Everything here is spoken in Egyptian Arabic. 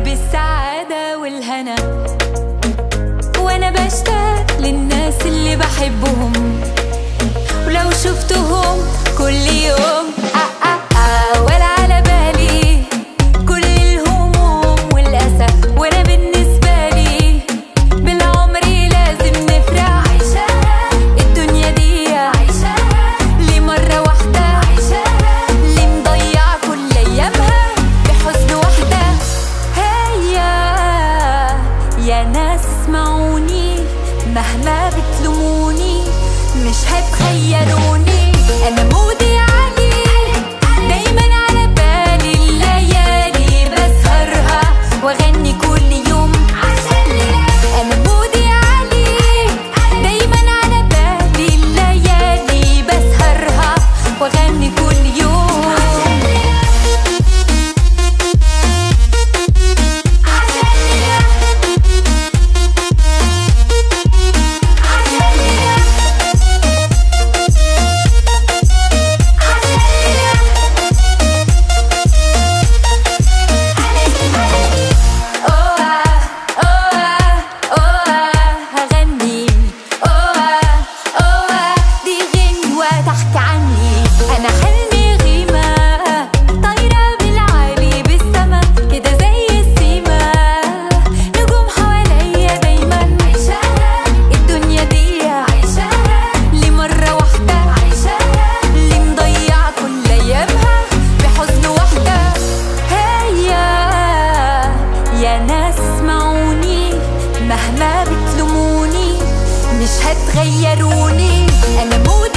بالسعادة والهنا وانا بشتاق للناس اللي بحبهم ولو شفتهم كل يوم آه آه آه ولا على بالي كل الهموم والأسى وانا بالنسبة لي بالعمر لازم نفرح عيشها الدنيا دي عيشها ليه مرة واحدة عيشها ليه مضيع كل أيامها بحزن واحدة هيا يا ناس اسمعوني مهما بتلوموني مش هتخيروني انا مودي عالي دايما على بالي الليالي بسهرها واغني كل يوم انا مودي عالي دايما على بالي الليالي بسهرها واغني كل يوم أوه أوه أوه هغني أوه أوه دي غنوة تحكي عني أنا حلمي غيمة طايرة بالعالي بالسما كده زي السما نجوم حواليا دايما عيشها الدنيا دي عيشها لمرة واحدة عيشها اللي مضيع كل أيامها بحزن واحدة هيا يا ناس اسمعوني مهما بتلوموني مش هتغيروني انا مو